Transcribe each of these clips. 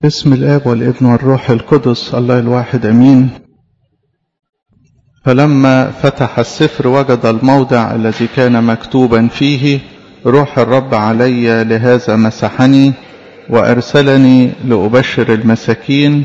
بسم الآب والابن والروح القدس الله الواحد أمين فلما فتح السفر وجد الموضع الذي كان مكتوبا فيه روح الرب علي لهذا مسحني وأرسلني لأبشر المساكين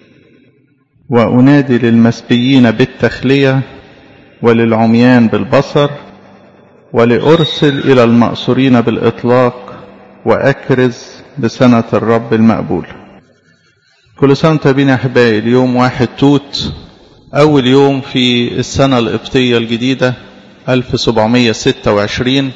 وأنادي للمسبيين بالتخلية وللعميان بالبصر ولأرسل إلى المأسورين بالإطلاق وأكرز بسنة الرب المقبول كل سنة وانتم بينا أحبائي اليوم واحد توت أول يوم في السنة القبطية الجديدة 1726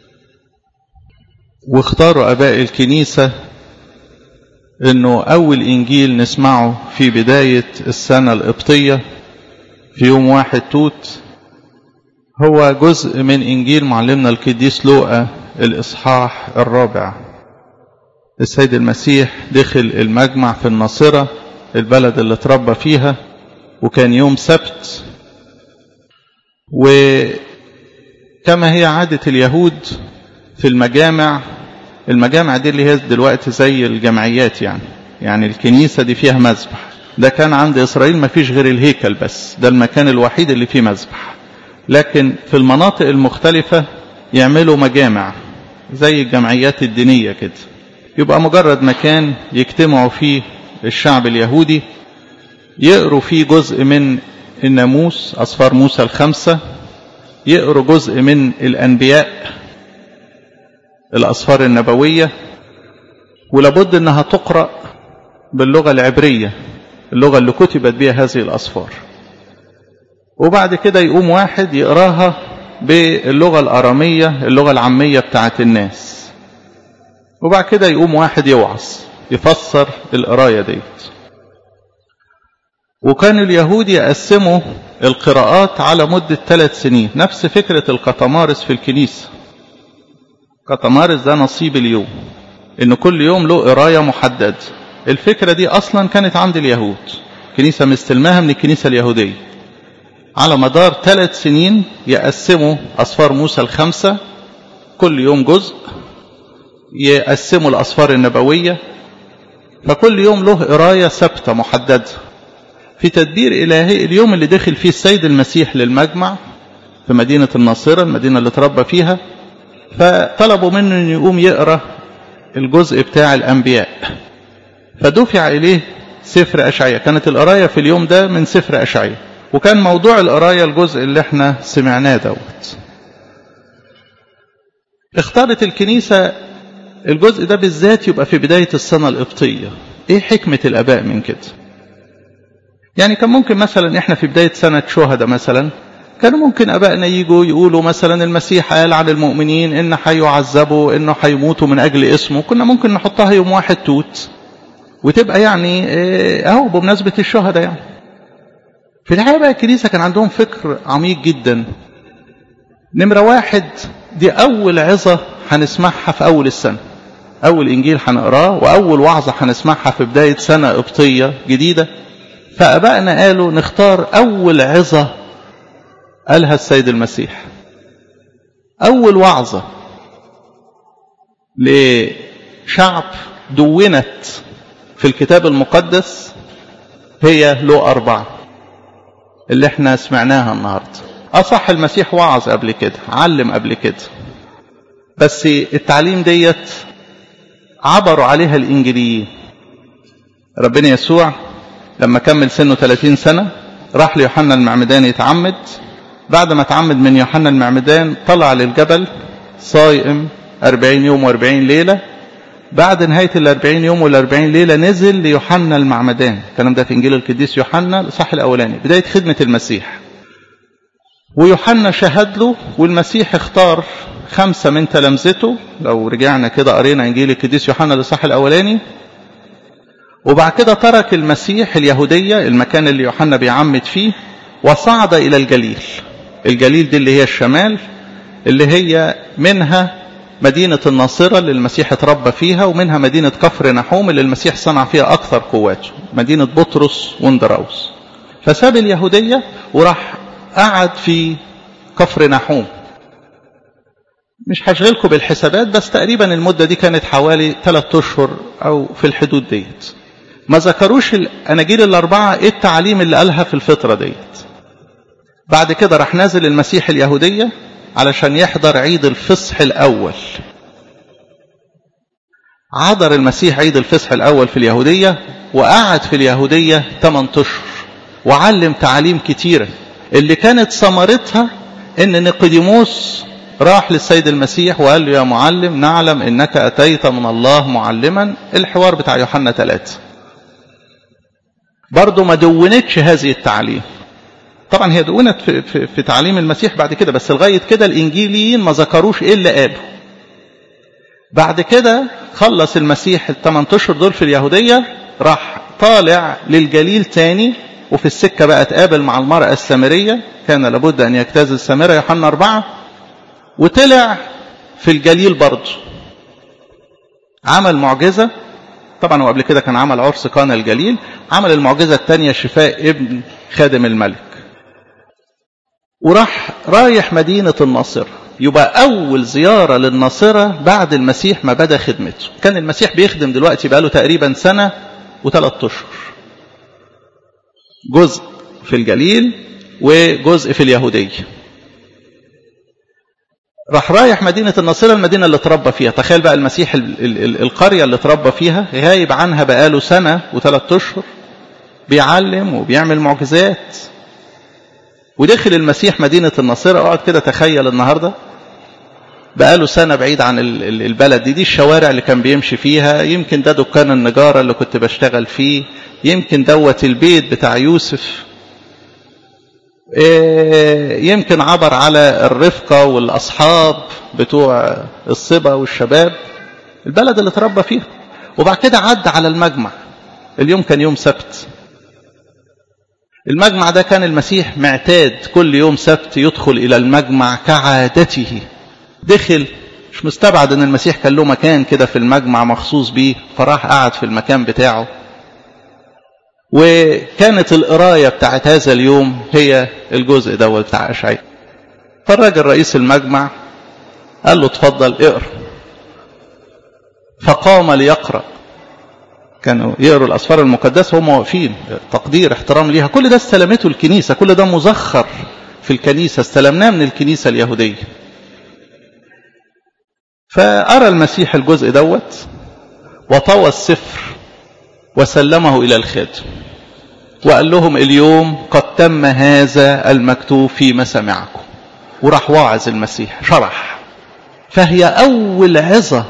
واختاروا أباء الكنيسة أنه أول إنجيل نسمعه في بداية السنة القبطية في يوم واحد توت هو جزء من إنجيل معلمنا القديس لوقا الإصحاح الرابع السيد المسيح دخل المجمع في الناصرة البلد اللي اتربى فيها وكان يوم سبت وكما هي عادة اليهود في المجامع المجامع دي اللي هي دلوقتي زي الجمعيات يعني يعني الكنيسة دي فيها مذبح ده كان عند إسرائيل ما فيش غير الهيكل بس ده المكان الوحيد اللي فيه مذبح لكن في المناطق المختلفة يعملوا مجامع زي الجمعيات الدينية كده يبقى مجرد مكان يجتمعوا فيه الشعب اليهودي يقروا فيه جزء من الناموس أصفار موسى الخمسة يقروا جزء من الأنبياء الأصفار النبوية ولابد أنها تقرأ باللغة العبرية اللغة اللي كتبت بها هذه الأصفار وبعد كده يقوم واحد يقراها باللغة الأرامية اللغة العامية بتاعت الناس وبعد كده يقوم واحد يوعظ يفسر القراية ديت وكان اليهود يقسموا القراءات على مدة ثلاث سنين نفس فكرة القطمارس في الكنيسة قطمارس ده نصيب اليوم ان كل يوم له قراية محددة الفكرة دي اصلا كانت عند اليهود كنيسة مستلماها من الكنيسة اليهودية على مدار ثلاث سنين يقسموا أصفار موسى الخمسة كل يوم جزء يقسموا الأصفار النبوية فكل يوم له قراية ثابتة محددة في تدبير إلهي اليوم اللي دخل فيه السيد المسيح للمجمع في مدينة الناصرة المدينة اللي تربى فيها فطلبوا منه أن يقوم يقرأ الجزء بتاع الأنبياء فدفع إليه سفر أشعية كانت القراية في اليوم ده من سفر أشعية وكان موضوع القراية الجزء اللي احنا سمعناه دوت اختارت الكنيسة الجزء ده بالذات يبقى في بداية السنة القبطية ايه حكمة الاباء من كده يعني كان ممكن مثلا احنا في بداية سنة شهداء مثلا كانوا ممكن ابائنا يجوا يقولوا مثلا المسيح قال عن المؤمنين ان هيعذبوا انه هيموتوا من اجل اسمه كنا ممكن نحطها يوم واحد توت وتبقى يعني اهو بمناسبة الشهداء يعني في الحقيقة بقى الكنيسة كان عندهم فكر عميق جدا نمرة واحد دي أول عظة هنسمعها في أول السنة أول إنجيل هنقراه وأول وعظة هنسمعها في بداية سنة قبطية جديدة فأبائنا قالوا نختار أول عظة قالها السيد المسيح أول وعظة لشعب دونت في الكتاب المقدس هي له أربعة اللي احنا سمعناها النهاردة أصح المسيح وعظ قبل كده علم قبل كده بس التعليم ديت عبروا عليها الإنجيليين ربنا يسوع لما كمل سنه 30 سنة راح ليوحنا المعمدان يتعمد بعد ما تعمد من يوحنا المعمدان طلع للجبل صائم 40 يوم و40 ليلة بعد نهاية الأربعين يوم والأربعين ليلة نزل ليوحنا المعمدان الكلام ده في إنجيل القديس يوحنا الإصحاح الأولاني بداية خدمة المسيح ويوحنا شهد له والمسيح اختار خمسة من تلامذته لو رجعنا كده قرينا إنجيل القديس يوحنا الإصحاح الأولاني وبعد كده ترك المسيح اليهودية المكان اللي يوحنا بيعمد فيه وصعد إلى الجليل الجليل دي اللي هي الشمال اللي هي منها مدينة الناصرة اللي المسيح اتربى فيها ومنها مدينة كفر نحوم اللي المسيح صنع فيها أكثر قواته مدينة بطرس وندراوس فساب اليهودية وراح قعد في كفر نحوم مش هشغلكم بالحسابات بس تقريبا المدة دي كانت حوالي ثلاثة أشهر أو في الحدود ديت ما ذكروش الاناجيل الاربعه ايه التعاليم اللي قالها في الفتره ديت بعد كده راح نازل المسيح اليهوديه علشان يحضر عيد الفصح الاول عذر المسيح عيد الفصح الاول في اليهوديه وقعد في اليهوديه 8 اشهر وعلم تعاليم كتيره اللي كانت ثمرتها ان نيقوديموس راح للسيد المسيح وقال له يا معلم نعلم انك اتيت من الله معلما الحوار بتاع يوحنا ثلاثة برضه ما دونتش هذه التعليم طبعا هي دونت في, في, في تعليم المسيح بعد كده بس لغايه كده الانجيليين ما ذكروش ايه اللي قالوا بعد كده خلص المسيح الثمان اشهر دول في اليهوديه راح طالع للجليل تاني وفي السكه بقى اتقابل مع المراه السامريه كان لابد ان يجتاز السامره يوحنا اربعه وطلع في الجليل برضه عمل معجزة طبعا هو قبل كده كان عمل عرس قانا الجليل عمل المعجزة الثانية شفاء ابن خادم الملك وراح رايح مدينة الناصرة يبقى أول زيارة للناصرة بعد المسيح ما بدأ خدمته كان المسيح بيخدم دلوقتي بقاله تقريبا سنة وثلاث أشهر جزء في الجليل وجزء في اليهودية راح رايح مدينة الناصرة المدينة اللي اتربى فيها تخيل بقى المسيح ال ال ال القرية اللي اتربى فيها غايب عنها بقاله سنة وثلاث أشهر بيعلم وبيعمل معجزات ودخل المسيح مدينة الناصرة اقعد كده تخيل النهاردة بقاله سنة بعيد عن البلد دي دي الشوارع اللي كان بيمشي فيها يمكن ده دكان النجارة اللي كنت بشتغل فيه يمكن دوت البيت بتاع يوسف يمكن عبر على الرفقة والأصحاب بتوع الصبا والشباب البلد اللي اتربى فيها وبعد كده عدى على المجمع اليوم كان يوم سبت المجمع ده كان المسيح معتاد كل يوم سبت يدخل إلى المجمع كعادته دخل مش مستبعد ان المسيح كان له مكان كده في المجمع مخصوص بيه فراح قعد في المكان بتاعه وكانت القراية بتاعت هذا اليوم هي الجزء دوت بتاع أشعياء فالراجل رئيس المجمع قال له اتفضل اقرا فقام ليقرأ كانوا يقروا الأسفار المقدسة وهم واقفين تقدير احترام ليها كل ده استلمته الكنيسة كل ده مزخر في الكنيسة استلمناه من الكنيسة اليهودية فأرى المسيح الجزء دوت وطوى السفر وسلمه إلى الخادم وقال لهم اليوم قد تم هذا المكتوب في مسامعكم وراح واعظ المسيح شرح فهي أول عظة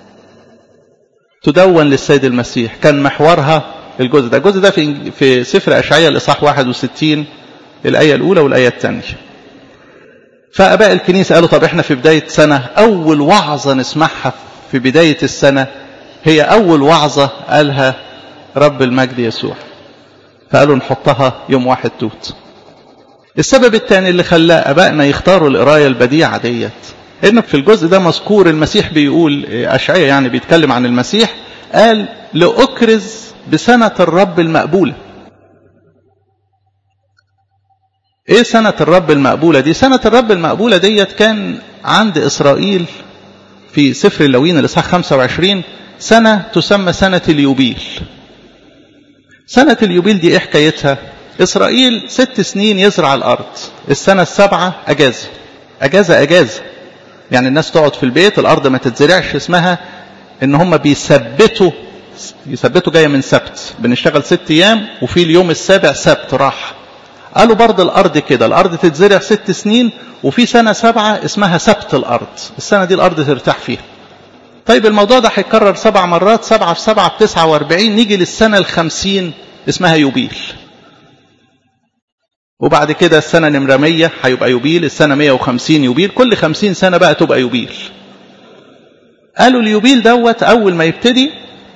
تدون للسيد المسيح كان محورها الجزء ده الجزء ده في, في سفر أشعياء الإصحاح 61 الآية الأولى والآية الثانية فأباء الكنيسة قالوا طب احنا في بداية سنة أول وعظة نسمعها في بداية السنة هي أول وعظة قالها رب المجد يسوع فقالوا نحطها يوم واحد توت السبب الثاني اللي خلى أبائنا يختاروا القراية البديعة ديت إن في الجزء ده مذكور المسيح بيقول أشعية يعني بيتكلم عن المسيح قال لأكرز بسنة الرب المقبولة ايه سنة الرب المقبولة دي سنة الرب المقبولة ديت كان عند إسرائيل في سفر اللوين الإصحاح 25 سنة تسمى سنة اليوبيل سنة اليوبيل دي ايه حكايتها إسرائيل ست سنين يزرع الأرض السنة السابعة أجازة أجازة أجازة يعني الناس تقعد في البيت الأرض ما تتزرعش اسمها إن هم بيثبتوا يثبتوا جاية من سبت بنشتغل ست أيام وفي اليوم السابع سبت راح قالوا برضه الأرض كده الأرض تتزرع ست سنين وفي سنة سبعة اسمها سبت الأرض السنة دي الأرض ترتاح فيها طيب الموضوع ده هيتكرر سبع مرات سبعة في سبعة بتسعة واربعين نيجي للسنة الخمسين اسمها يوبيل وبعد كده السنة نمرة مية هيبقى يوبيل السنة مية وخمسين يوبيل كل خمسين سنة بقى تبقى يوبيل قالوا اليوبيل دوت أول ما يبتدي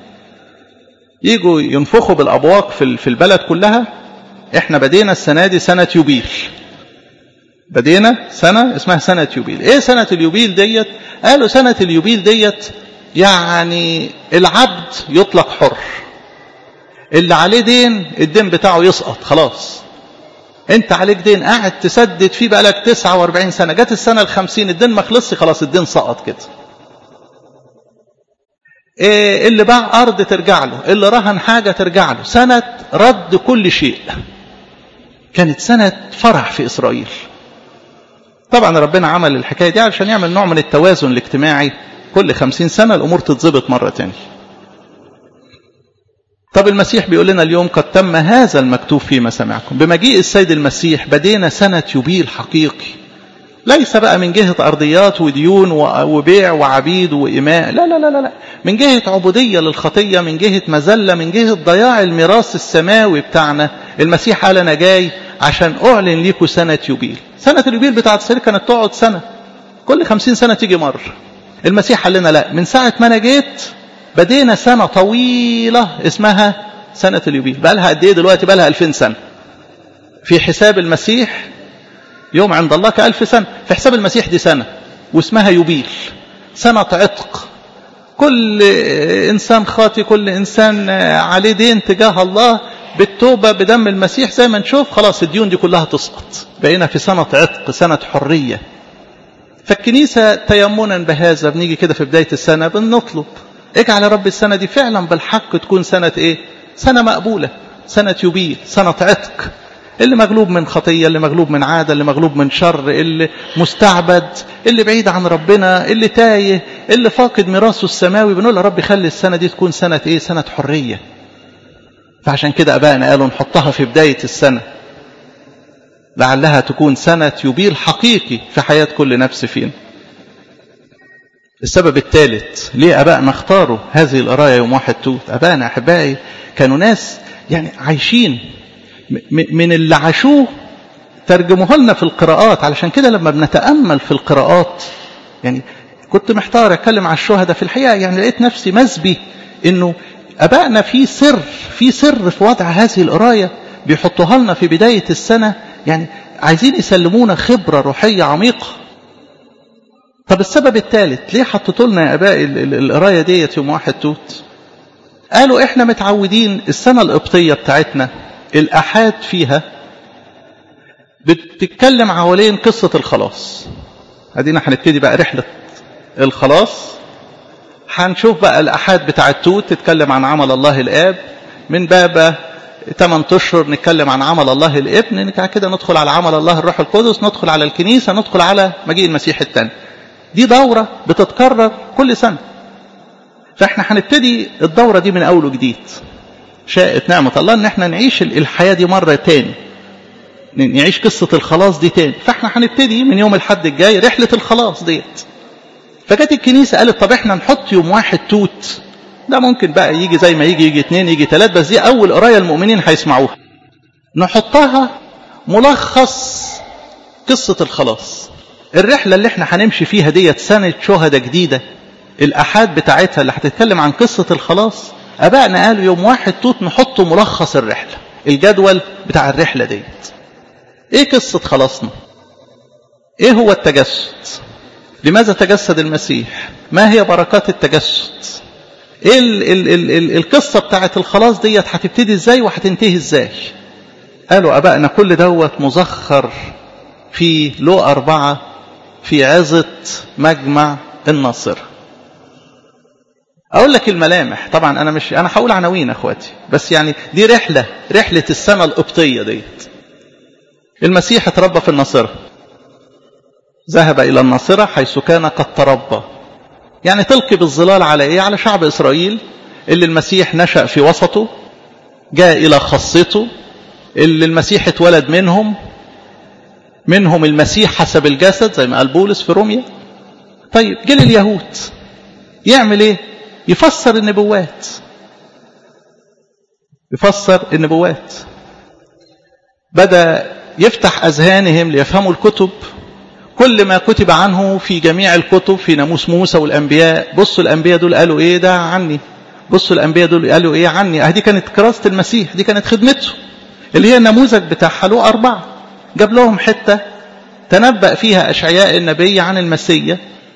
يجوا ينفخوا بالأبواق في البلد كلها احنا بدينا السنة دي سنة يوبيل بدينا سنة اسمها سنة يوبيل ايه سنة اليوبيل ديت قالوا سنة اليوبيل ديت يعني العبد يطلق حر اللي عليه دين الدين بتاعه يسقط خلاص انت عليك دين قاعد تسدد فيه بقالك 49 سنة جت السنة الخمسين الدين ما خلصش خلاص الدين سقط كده إيه اللي باع أرض ترجع له اللي رهن حاجة ترجع له سنة رد كل شيء كانت سنة فرح في إسرائيل طبعا ربنا عمل الحكاية دي علشان يعمل نوع من التوازن الاجتماعي كل خمسين سنة الأمور تتظبط مرة تانية طب المسيح بيقول لنا اليوم قد تم هذا المكتوب فيما سمعكم بمجيء السيد المسيح بدينا سنة يبيل حقيقي ليس بقى من جهة أرضيات وديون وبيع وعبيد وإماء لا لا لا لا من جهة عبودية للخطية من جهة مزلة من جهة ضياع الميراث السماوي بتاعنا المسيح قال أنا جاي عشان أعلن ليكم سنة يوبيل سنة اليوبيل بتاعت السير كانت تقعد سنة كل خمسين سنة تيجي مرة المسيح قال لنا لا من ساعة ما أنا جيت بدينا سنة طويلة اسمها سنة اليوبيل بقى لها قد إيه دلوقتي بقى لها 2000 سنة في حساب المسيح يوم عند الله كألف سنة في حساب المسيح دي سنة واسمها يوبيل سنة عتق كل إنسان خاطي كل إنسان عليه دين تجاه الله بالتوبة بدم المسيح زي ما نشوف خلاص الديون دي كلها تسقط بقينا في سنة عتق سنة حرية فالكنيسة تيمنا بهذا بنيجي كده في بداية السنة بنطلب اجعل يا رب السنة دي فعلا بالحق تكون سنة ايه سنة مقبولة سنة يوبيل سنة عتق اللي مغلوب من خطية اللي مغلوب من عادة اللي مغلوب من شر اللي مستعبد اللي بعيد عن ربنا اللي تايه اللي فاقد ميراثه السماوي بنقول يا رب خلي السنة دي تكون سنة ايه سنة حرية فعشان كده أبائنا قالوا نحطها في بداية السنة لعلها تكون سنة يبيل حقيقي في حياة كل نفس فينا السبب الثالث ليه أبائنا اختاروا هذه القراية يوم واحد توت أبائنا أحبائي كانوا ناس يعني عايشين من اللي عاشوه ترجموه لنا في القراءات علشان كده لما بنتأمل في القراءات يعني كنت محتار أتكلم على الشهداء في الحقيقة يعني لقيت نفسي مسبي إنه أبائنا في سر في سر في وضع هذه القراية بيحطوها لنا في بداية السنة يعني عايزين يسلمونا خبرة روحية عميقة طب السبب الثالث ليه حطيتوا لنا يا اباء القرايه ديت يوم واحد توت قالوا احنا متعودين السنه القبطيه بتاعتنا الاحاد فيها بتتكلم حوالين قصه الخلاص ادينا هنبتدي بقى رحله الخلاص هنشوف بقى الاحاد بتاع التوت تتكلم عن عمل الله الاب من بابا 8 اشهر نتكلم عن عمل الله الابن كده ندخل على عمل الله الروح القدس ندخل على الكنيسه ندخل على مجيء المسيح الثاني دي دورة بتتكرر كل سنة فاحنا هنبتدي الدورة دي من أول وجديد شاءت نعمة الله ان احنا نعيش الحياة دي مرة تاني نعيش قصة الخلاص دي تاني فاحنا هنبتدي من يوم الحد الجاي رحلة الخلاص ديت فجت الكنيسة قالت طب احنا نحط يوم واحد توت ده ممكن بقى يجي زي ما يجي يجي اتنين يجي تلات بس دي أول قراية المؤمنين هيسمعوها نحطها ملخص قصة الخلاص الرحلة اللي احنا هنمشي فيها ديت سنة شهداء جديدة الأحاد بتاعتها اللي هتتكلم عن قصة الخلاص أبائنا قالوا يوم واحد توت نحط ملخص الرحلة الجدول بتاع الرحلة ديت ايه قصة خلاصنا ايه هو التجسد لماذا تجسد المسيح ما هي بركات التجسد ايه ال ال ال ال القصة بتاعت الخلاص ديت هتبتدي ازاي وهتنتهي ازاي قالوا أبائنا كل دوت مزخر في لو أربعة في عظة مجمع الناصرة أقول لك الملامح طبعا أنا مش أنا هقول عناوين أخواتي بس يعني دي رحلة رحلة السنة القبطية ديت المسيح اتربى في الناصرة ذهب إلى الناصرة حيث كان قد تربى يعني تلقي بالظلال على إيه على شعب إسرائيل اللي المسيح نشأ في وسطه جاء إلى خاصته اللي المسيح اتولد منهم منهم المسيح حسب الجسد زي ما قال بولس في روميا طيب جه اليهود يعمل ايه يفسر النبوات يفسر النبوات بدا يفتح اذهانهم ليفهموا الكتب كل ما كتب عنه في جميع الكتب في ناموس موسى والانبياء بصوا الانبياء دول قالوا ايه ده عني بصوا الانبياء دول قالوا ايه عني اه دي كانت كراسه المسيح دي كانت خدمته اللي هي النموذج بتاع حلو أربعة جاب لهم حتة تنبأ فيها أشعياء النبي عن المسيا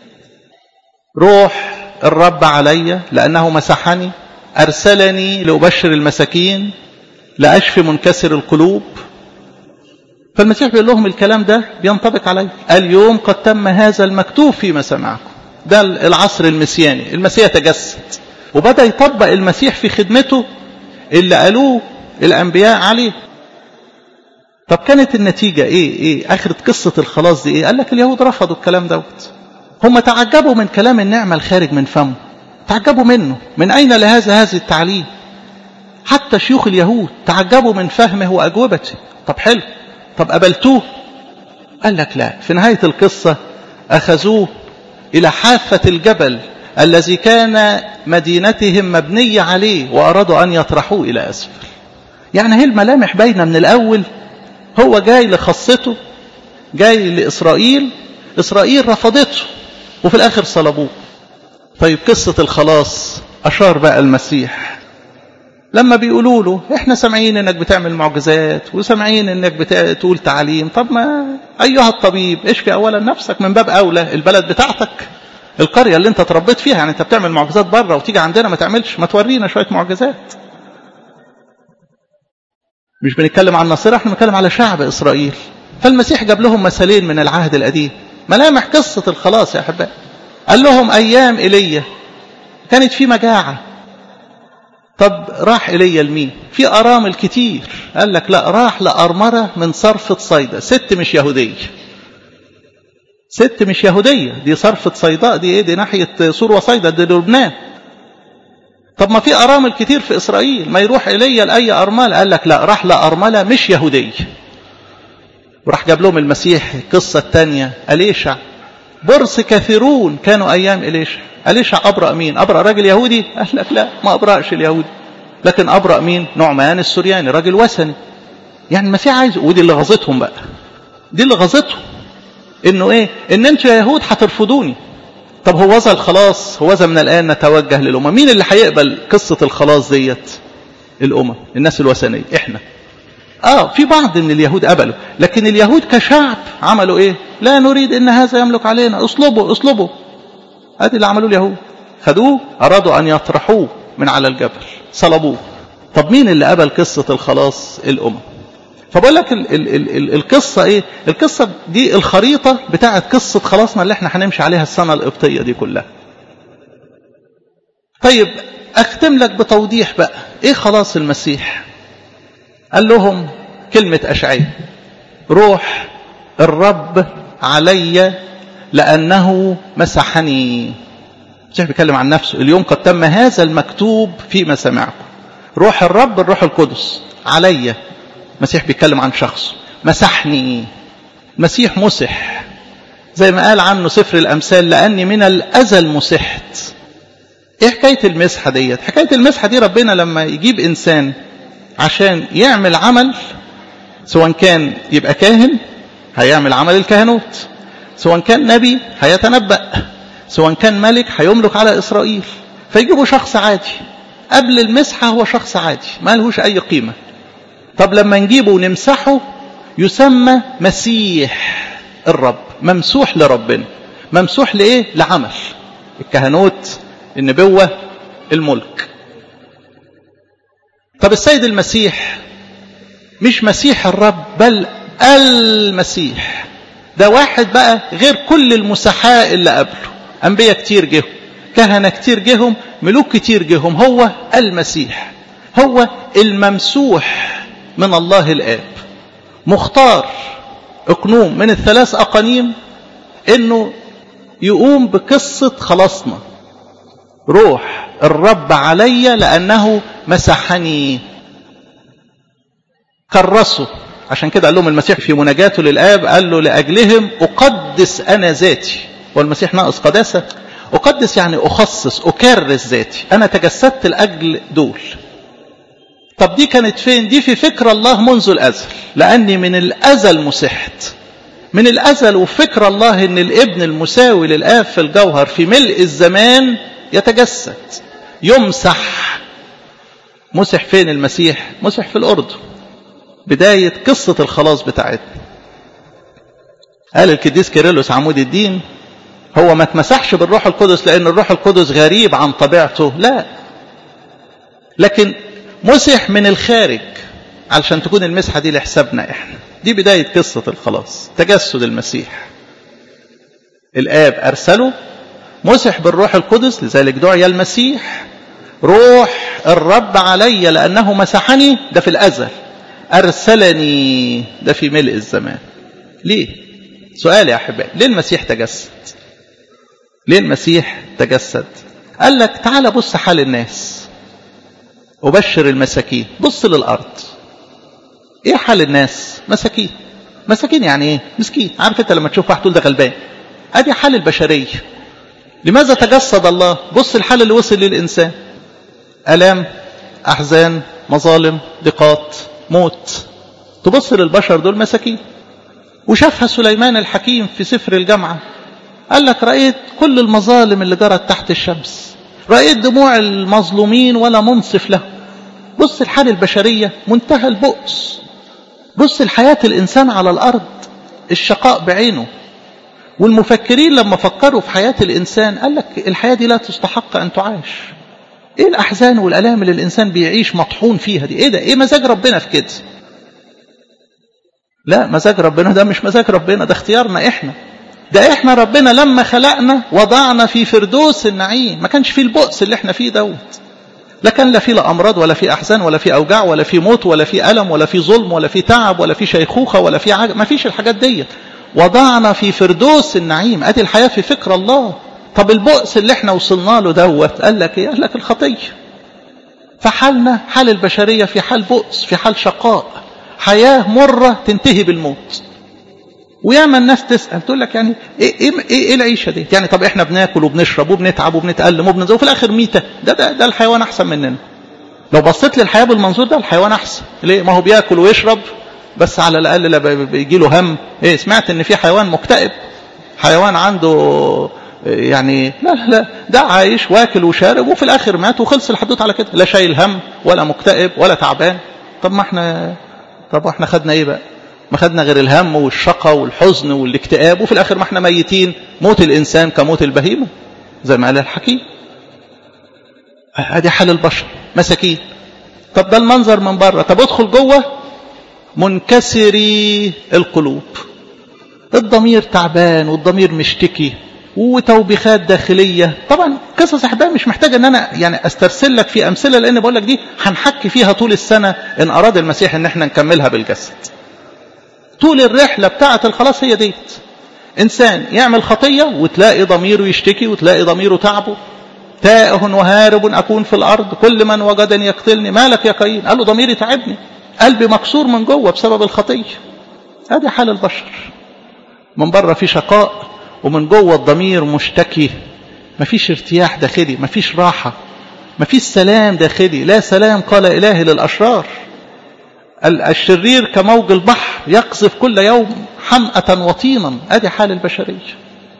روح الرب علي لأنه مسحني أرسلني لأبشر المساكين لأشفي منكسر القلوب فالمسيح بيقول لهم الكلام ده بينطبق علي اليوم قد تم هذا المكتوب فيما سمعكم ده العصر المسياني المسيح تجسد وبدأ يطبق المسيح في خدمته اللي قالوه الأنبياء عليه طب كانت النتيجة ايه ايه اخرة قصة الخلاص دي ايه قال لك اليهود رفضوا الكلام دوت هم تعجبوا من كلام النعمة الخارج من فمه تعجبوا منه من اين لهذا هذا التعليم حتى شيوخ اليهود تعجبوا من فهمه واجوبته طب حلو طب قبلتوه قال لك لا في نهاية القصة اخذوه الى حافة الجبل الذي كان مدينتهم مبنية عليه وارادوا ان يطرحوه الى اسفل يعني هي الملامح باينة من الاول هو جاي لخاصته جاي لإسرائيل إسرائيل رفضته وفي الآخر صلبوه طيب قصة الخلاص أشار بقى المسيح لما بيقولوا له احنا سامعين انك بتعمل معجزات وسامعين انك بتقول تعليم طب ما ايها الطبيب اشفي اولا نفسك من باب اولى البلد بتاعتك القريه اللي انت اتربيت فيها يعني انت بتعمل معجزات بره وتيجي عندنا ما تعملش ما تورينا شويه معجزات مش بنتكلم عن نصيرة احنا بنتكلم على شعب إسرائيل فالمسيح جاب لهم مثالين من العهد القديم ملامح قصة الخلاص يا أحباء قال لهم أيام إيليا كانت في مجاعة طب راح إيليا لمين في أرامل كتير قال لك لا راح لأرمرة من صرفة صيدا ست مش يهودية ست مش يهودية دي صرفة صيداء دي ايه دي ناحية سور وصيدا دي لبنان طب ما في أرامل كتير في إسرائيل ما يروح إلي لأي أرملة قال لك لا راح لأرملة مش يهودية وراح جاب لهم المسيح القصة الثانية أليشع برص كثيرون كانوا أيام إليشع أليشع أبرأ مين أبرأ راجل يهودي قال لك لا ما أبرأش اليهودي لكن أبرأ مين نعمان السورياني راجل وثني يعني المسيح عايز ودي اللي غزتهم بقى دي اللي غزتهم انه ايه ان انتوا يا يهود هترفضوني طب هو ذا الخلاص هو ذا من الآن نتوجه للأمم مين اللي هيقبل قصة الخلاص ديت الأمم الناس الوثنية إحنا آه في بعض من اليهود قبلوا لكن اليهود كشعب عملوا إيه لا نريد إن هذا يملك علينا اصلبوا اصلبوا هذه اللي عملوه اليهود خدوه أرادوا أن يطرحوه من على الجبل صلبوه طب مين اللي قبل قصة الخلاص الأمم فبقول لك ال ال ال ال القصة ايه القصة دي الخريطة بتاعت قصة خلاصنا اللي احنا هنمشي عليها السنة القبطية دي كلها طيب اختم لك بتوضيح بقى ايه خلاص المسيح قال لهم كلمة اشعياء روح الرب علي لأنه مسحني المسيح بيتكلم عن نفسه اليوم قد تم هذا المكتوب في مسامعكم روح الرب الروح القدس علي المسيح بيتكلم عن شخصه مسحني المسيح مسح زي ما قال عنه سفر الأمثال لأني من الأزل مسحت ايه حكاية المسحة ديت حكاية المسحة دي ربنا لما يجيب إنسان عشان يعمل عمل سواء كان يبقى كاهن هيعمل عمل الكهنوت سواء كان نبي هيتنبأ سواء كان ملك هيملك على إسرائيل فيجيبوا شخص عادي قبل المسحة هو شخص عادي ما لهوش أي قيمة طب لما نجيبه ونمسحه يسمى مسيح الرب ممسوح لربنا ممسوح لإيه لعمل الكهنوت النبوة الملك طب السيد المسيح مش مسيح الرب بل المسيح ده واحد بقى غير كل المسحاء اللي قبله أنبياء كتير جهم كهنة كتير جهم ملوك كتير جهم هو المسيح هو الممسوح من الله الآب مختار اقنوم من الثلاث أقانيم انه يقوم بقصة خلاصنا روح الرب علي لأنه مسحني كرسه عشان كده قال لهم المسيح في مناجاته للآب قال له لأجلهم أقدس أنا ذاتي والمسيح ناقص قداسة أقدس يعني أخصص أكرس ذاتي أنا تجسدت لأجل دول طب دي كانت فين دي في فكر الله منذ الأزل لأني من الأزل مسحت من الأزل وفكر الله أن الابن المساوي للآب في الجوهر في ملء الزمان يتجسد يمسح مسح فين المسيح مسح في الأردن بداية قصة الخلاص بتاعتنا قال القديس كيرلس عمود الدين هو ما اتمسحش بالروح القدس لأن الروح القدس غريب عن طبيعته لا لكن مسح من الخارج علشان تكون المسحة دي لحسابنا احنا دي بداية قصة الخلاص تجسد المسيح الآب أرسله مسح بالروح القدس لذلك دعي المسيح روح الرب علي لأنه مسحني ده في الأزل أرسلني ده في ملء الزمان ليه سؤال يا أحبائي ليه المسيح تجسد ليه المسيح تجسد قال لك تعال بص حال الناس وبشر المساكين بص للأرض ايه حال الناس مساكين مساكين يعني ايه مسكين عارف انت لما تشوف واحد تقول ده غلبان ادي حال البشريه لماذا تجسد الله بص الحال اللي وصل للانسان الام احزان مظالم ضيقات موت تبص للبشر دول مساكين وشافها سليمان الحكيم في سفر الجامعه قال لك رايت كل المظالم اللي جرت تحت الشمس رايت دموع المظلومين ولا منصف له بص الحال البشريه منتهى البؤس بص الحياة الإنسان على الأرض الشقاء بعينه والمفكرين لما فكروا في حياة الإنسان قال لك الحياة دي لا تستحق أن تعاش إيه الأحزان والألام اللي الإنسان بيعيش مطحون فيها دي إيه ده إيه مزاج ربنا في كده لا مزاج ربنا ده مش مزاج ربنا ده اختيارنا إحنا ده إحنا ربنا لما خلقنا وضعنا في فردوس النعيم ما كانش فيه البؤس اللي إحنا فيه دوت لا كان لا في لا امراض ولا في احزان ولا في اوجاع ولا في موت ولا في الم ولا في ظلم ولا في تعب ولا في شيخوخه ولا في عج... ما فيش الحاجات ديت وضعنا في فردوس النعيم ادي الحياه في فكر الله طب البؤس اللي احنا وصلنا له دوت قال لك ايه قال لك الخطيه فحالنا حال البشريه في حال بؤس في حال شقاء حياه مره تنتهي بالموت وياما الناس تسال تقول لك يعني ايه ايه ايه, إيه العيشه دي؟ يعني طب احنا بناكل وبنشرب وبنتعب وبنتالم وبنزوج وفي الاخر ميته ده, ده ده الحيوان احسن مننا. لو بصيت للحياه بالمنظور ده الحيوان احسن، ليه؟ ما هو بياكل ويشرب بس على الاقل لا بيجي له هم، ايه سمعت ان في حيوان مكتئب حيوان عنده يعني لا لا ده عايش واكل وشارب وفي الاخر مات وخلص الحدوث على كده لا شايل هم ولا مكتئب ولا تعبان طب ما احنا طب احنا خدنا ايه بقى؟ ما خدنا غير الهم والشقى والحزن والاكتئاب وفي الاخر ما احنا ميتين موت الانسان كموت البهيمه زي ما قال الحكيم ادي حال البشر مساكين طب ده المنظر من بره طب ادخل جوه منكسري القلوب الضمير تعبان والضمير مشتكي وتوبيخات داخلية طبعا قصص أحبائي مش محتاجة أن أنا يعني أسترسل لك في أمثلة لأن بقول لك دي هنحكي فيها طول السنة إن أراد المسيح إن احنا نكملها بالجسد طول الرحلة بتاعة الخلاص هي ديت إنسان يعمل خطية وتلاقي ضميره يشتكي وتلاقي ضميره تعبه تائه وهارب أكون في الأرض كل من وجدني يقتلني مالك يا قايين قال له ضميري تعبني قلبي مكسور من جوه بسبب الخطية هذه حال البشر من بره في شقاء ومن جوه الضمير مشتكي مفيش ارتياح داخلي مفيش راحة مفيش سلام داخلي لا سلام قال إلهي للأشرار الشرير كموج البحر يقذف كل يوم حمأة وطينا ادي حال البشرية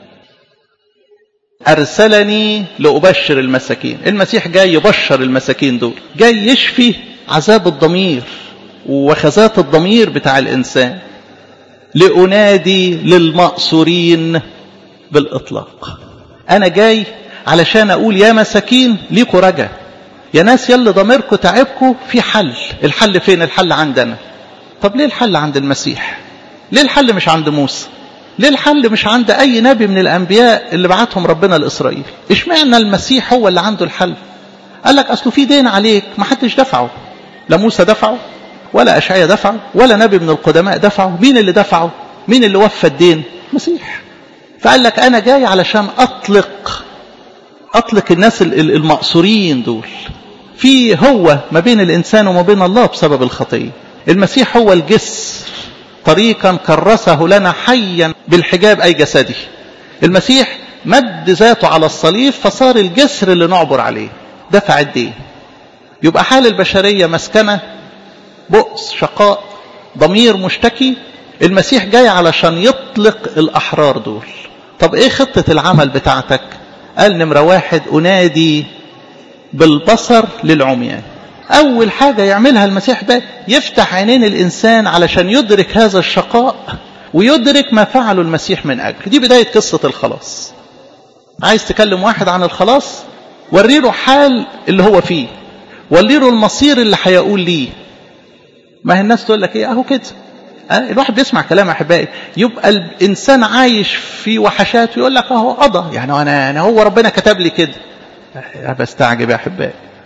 أرسلني لأبشر المساكين المسيح جاي يبشر المساكين دول جاي يشفي عذاب الضمير وخزات الضمير بتاع الإنسان لأنادي للمأسورين بالإطلاق أنا جاي علشان أقول يا مساكين ليكوا رجا يا ناس يلي ضميركم تعبكم في حل الحل فين الحل عندنا طب ليه الحل عند المسيح ليه الحل مش عند موسى ليه الحل مش عند اي نبي من الانبياء اللي بعتهم ربنا لاسرائيل اشمعنى المسيح هو اللي عنده الحل قال لك اصله في دين عليك ما حدش دفعه لا موسى دفعه ولا اشعياء دفعه ولا نبي من القدماء دفعه مين اللي دفعه مين اللي وفى الدين مسيح فقال لك انا جاي علشان اطلق اطلق الناس المأسورين دول في هو ما بين الإنسان وما بين الله بسبب الخطية المسيح هو الجسر طريقا كرسه لنا حيا بالحجاب أي جسدي المسيح مد ذاته على الصليب فصار الجسر اللي نعبر عليه دفع الدين يبقى حال البشرية مسكنة بؤس شقاء ضمير مشتكي المسيح جاي علشان يطلق الأحرار دول طب ايه خطة العمل بتاعتك قال نمرة واحد أنادي بالبصر للعميان أول حاجة يعملها المسيح ده يفتح عينين الإنسان علشان يدرك هذا الشقاء ويدرك ما فعله المسيح من أجل دي بداية قصة الخلاص عايز تكلم واحد عن الخلاص وريله حال اللي هو فيه وريله المصير اللي هيقول ليه ما هي الناس تقول لك ايه اهو كده الواحد بيسمع كلام احبائي يبقى الانسان عايش في وحشات ويقول لك اهو قضى يعني انا انا هو ربنا كتب لي كده بستعجب يا احبائي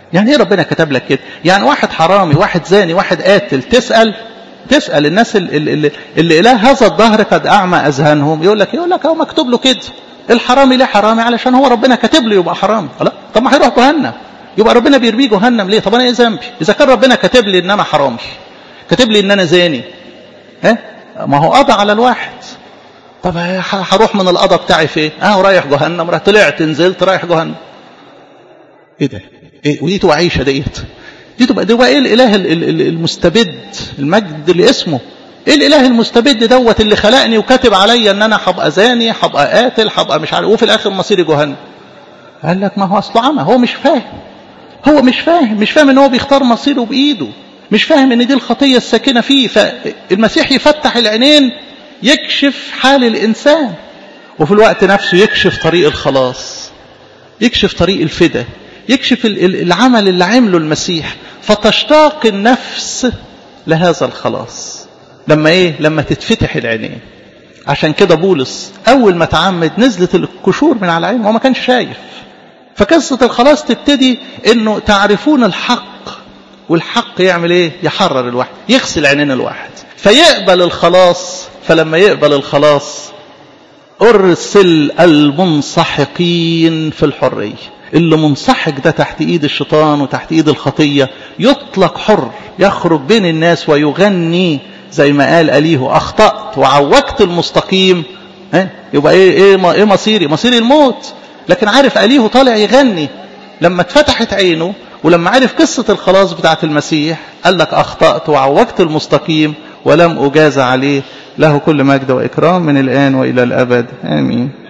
يعني ايه ربنا كتب لك كده يعني واحد حرامي واحد زاني واحد قاتل تسأل تسأل الناس اللي, اللي, اللي إله هذا الظهر قد أعمى أذهانهم يقول لك يقول لك هو مكتوب له كده الحرامي ليه حرامي علشان هو ربنا كاتب له يبقى حرامي لا طب ما هيروح جهنم يبقى ربنا بيرميه جهنم ليه طب انا ايه ذنبي اذا كان ربنا كاتب لي ان انا حرامي كاتب لي ان انا زاني ها ما هو قضى على الواحد طب هروح من القضاء بتاعي فين اه رايح جهنم راح طلعت نزلت رايح جهنم ايه ده إيه ودي تبقى عيشه ديت دي تبقى دي بقى ايه الاله المستبد المجد لاسمه ايه الاله المستبد دوت اللي خلقني وكاتب عليا ان انا هبقى زاني هبقى قاتل هبقى مش عارف وفي الاخر مصيري جهنم قال لك ما هو اصله عمى هو مش فاهم هو مش فاهم مش فاهم ان هو بيختار مصيره بايده مش فاهم ان دي الخطيه الساكنه فيه فالمسيح يفتح العينين يكشف حال الانسان وفي الوقت نفسه يكشف طريق الخلاص يكشف طريق الفدا يكشف العمل اللي عمله المسيح فتشتاق النفس لهذا الخلاص لما ايه لما تتفتح العينين عشان كده بولس اول ما تعمد نزلت القشور من على عينه هو ما كانش شايف فقصة الخلاص تبتدي انه تعرفون الحق والحق يعمل ايه يحرر الواحد يغسل عينين الواحد فيقبل الخلاص فلما يقبل الخلاص ارسل المنسحقين في الحريه اللي منسحق ده تحت ايد الشيطان وتحت ايد الخطيه يطلق حر يخرج بين الناس ويغني زي ما قال اليه اخطات وعوجت المستقيم ها يبقى ايه ايه ايه مصيري مصيري الموت لكن عارف اليه طالع يغني لما اتفتحت عينه ولما عرف قصه الخلاص بتاعه المسيح قال لك اخطات وعوجت المستقيم ولم اجاز عليه له كل مجد واكرام من الان والى الابد امين